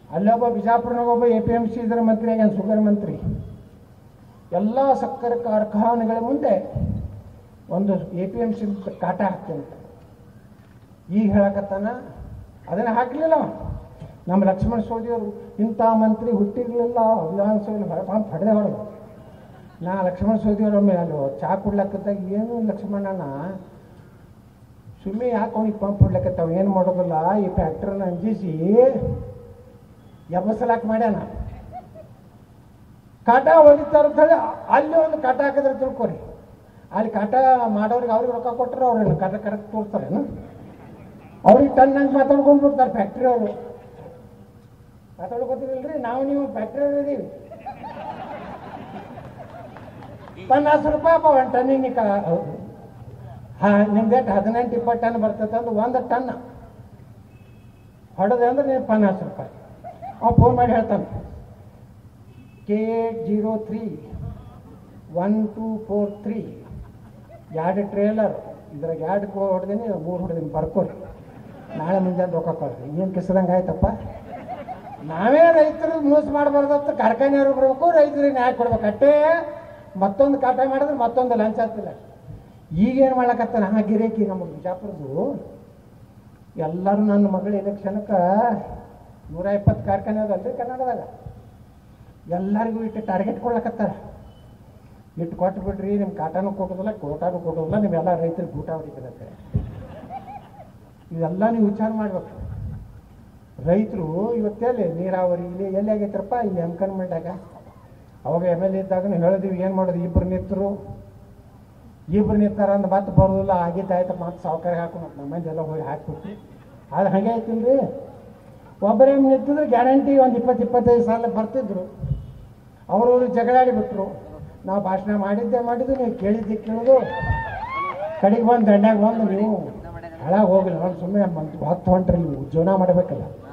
ಅಲ್ಲೊಬ್ಬ ಬಿಜಾಪುರನಾಗ ಒಬ್ಬ A P M C ಇದರ ಮಂತ್ರಿ ಆಗ್ಯಾನ ಶುಗರ್ ಮಂತ್ರಿ ಎಲ್ಲ ಸಕ್ಕರೆ ಕಾರ್ಖಾನೆಗಳ ಮುಂದೆ ಒಂದು ಎ ಪಿ ಎಮ್ ಸಿ ಕಾಟ ಹಾಕ್ತಂತ ಈಗ ಹೇಳಕತ್ತಾನ ಅದನ್ನ ಹಾಕಲಿಲ್ಲ ಅವ. ನಮ್ಮ ಲಕ್ಷ್ಮಣ ಸೋದಿಯವರು ಇಂಥ ಮಂತ್ರಿ ಹುಟ್ಟಿರ್ಲಿಲ್ಲ ವಿಧಾನಸಭೆಯಲ್ಲಿ ಹೊರಪಾಂಪ್ ಹೊಡೆದೇ ಹೊಡೆದು ನಾ ಲಕ್ಷ್ಮಣ ಸೋದಿಯವ್ರ ಒಮ್ಮೆ ಅಲ್ಲಿ ಚಾ ಕುಡ್ಲಕ್ಕತ್ತಾಗ ಏನು ಲಕ್ಷ್ಮಣನ ಸುಮ್ಮನೆ ಯಾಕೆ ಅವ್ನಿಗೆ ಪಂಪ್ ಹೊಡ್ಲಕ್ಕತ್ತಾವ ಏನು ಮಾಡೋದಿಲ್ಲ ಈ ಫ್ಯಾಕ್ಟ್ರಿನ ಅಂಜಿಸಿ ಎಬ್ಬಸಲಾಕ್ ಮಾಡ್ಯಾನ ಕಾಟ ಹೊಡಿತಾರ ಅಂತ ಹೇಳಿ ಅಲ್ಲಿ ಒಂದು ಕಾಟ ಹಾಕಿದ್ರೆ ತಿಳ್ಕೊರಿ ಅಲ್ಲಿ ಕಾಟ ಮಾಡೋರಿಗೆ ಅವ್ರಿಗೆ ರೊಕ್ಕ ಕೊಟ್ಟರೆ ಅವ್ರನ್ನ ಕಾಟ ಕರೆಕ್ಟ್ ತೋರಿಸ್ತಾರೇನು ಅವ್ರಿಗೆ ಟನ್ನಂಗೆ ಮಾತಾಡ್ಕೊಂಡು ಬಿಡ್ತಾರೆ ಫ್ಯಾಕ್ಟ್ರಿ ಅವರು ಮಾತಾಡ್ಕೊತೀವಿಲ್ರಿ ನಾವು ನೀವು ಫ್ಯಾಕ್ಟ್ರಿ ಅವ್ರು ಇದೀವಿ ಪನ್ನಾಸ್ ರೂಪಾಯಿ ಅಪ್ಪ ಒಂದು ಟನ್ನಿಗೆ ನೀ ಕಾ ಹಾ ನಿಮ್ದೇಟ್ ಹದಿನೆಂಟು ಇಪ್ಪತ್ತು ಟನ್ ಬರ್ತೈತೆ ಅಂದ್ರೆ ಒಂದು ಟನ್ ಹೊಡೆದೆ ಅಂದ್ರೆ ನೀವು ಪನ್ನಾಸ್ ರೂಪಾಯಿ ಅವ ಫೋನ್ ಮಾಡಿ ಹೇಳ್ತಾನೆ K zero three one two four three ಎರಡು ಟ್ರೇಲರ್ ಇದ್ರಾಗ ಎರಡು ಕೋ ಹೊಡೆದೀನಿ ಮೂರು ಹೊಡೆದೀನಿ ಬರ್ಕೋರಿ ನಾಳೆ ಮುಂಜಾನೆ ರೊಕ್ಕ ಕೊಡ್ರಿ ಏನು ಕಿಸದಂಗೆ ಆಯ್ತಪ್ಪ ನಾವೇ ರೈತರು ಮೋಸ ಮಾಡಬಾರ್ದತ್ತ ಕಾರ್ಖಾನೆಯವ್ರು ಬರ್ಬೇಕು ರೈತರಿಗೆ ನ್ಯಾಯ ಕೊಡ್ಬೇಕು ಅಟ್ಟೇ ಮತ್ತೊಂದು ಕಾಟ ಮಾಡಿದ್ರೆ ಮತ್ತೊಂದು ಲಂಚ ಆಗ್ತಿಲ್ಲ ಈಗೇನು ಮಾಡ್ಲಕತ್ತಾನ ಹಾ ಗಿರೇಕಿ ನಮ್ಮ ಬಿಜಾಪುರದು ಎಲ್ಲರೂ ನನ್ನ ಮಗಳ ಎಲೆಕ್ಷನ್ಕ್ಕೆ ನೂರ ಇಪ್ಪತ್ತು ಕಾರ್ಖಾನೆ ಅದಲ್ರಿ ಕರ್ನಾಟಕದಾಗ ಎಲ್ಲರಿಗೂ ಇಟ್ಟು ಟಾರ್ಗೆಟ್ ಕೊಡ್ಲಕತ್ತಾರ ಇಟ್ಟು ಕೊಟ್ಟು ಬಿಡ್ರಿ ನಿಮ್ಮ ಕಾಟಾನು ಕೊಡೋದಿಲ್ಲ ಕೋಟಾನು ಕೊಡೋದಿಲ್ಲ ನೀವೆಲ್ಲ ರೈತರಿಗೆ ಊಟ ಹೊಡಿತಿರತ್ತೆ ಇದೆಲ್ಲ ನೀವು ವಿಚಾರ ಮಾಡ್ಬೇಕು ರೈತರು ಇವತ್ತೆಲ್ಲಿ ನೀರಾವರಿ ಇಲ್ಲಿ ಎಲ್ಲಿ ಆಗೈತ್ರಪ್ಪ ಇಲ್ಲಿ ಎಮ್ಕನ್ಮೆಂಟಾಗ ಅವಾಗ ಎಮ್ ಎಲ್ ಎ ಇದ್ದಾಗ ಹೇಳಿದ್ವಿ ಏನು ಮಾಡೋದು ಇಬ್ಬರು ನಿಂತರು ಇಬ್ರು ನಿಂತಾರ ಅಂದ್ ಮತ್ತೆ ಬರೋದಿಲ್ಲ ಆಗಿದ್ದಾಯ್ತು ಮತ್ತೆ ಸಾವುಕಾರಿಗೆ ಹಾಕು ಮತ್ತೆ ನಮ್ಮ ಮಂದಿ ಎಲ್ಲ ಹೋಗಿ ಹಾಕ್ಬಿಟ್ಟು ಅದು ಹಾಗೆ ಆಯ್ತಿಲ್ರಿ ಒಬ್ಬರೇ ನಿಂತಿದ್ರೆ ಗ್ಯಾರಂಟಿ ಒಂದು ಇಪ್ಪತ್ತು ಇಪ್ಪತ್ತೈದು ಸಾಲ ಬರ್ತಿದ್ರು ಅವರು ಜಗಳಾಡಿ ಬಿಟ್ರು ನಾವು ಭಾಷಣ ಮಾಡಿದ್ದೆ ಮಾಡಿದ್ದು ನೀವು ಕೇಳಿದ್ದೆ ಕೇಳೋದು ಕಡೆಗೆ ಬಂದು ದಂಡ್ಯಾಗ ಬಂದು ನೀವು ಹಾಳಾಗಿ ಹೋಗಲಿ ನಾನು ಸುಮ್ಮನೆ ಹತ್ತು ಹೊಂಟ್ರಿ ನೀವು ಜೀವನ ಮಾಡಬೇಕಲ್ಲ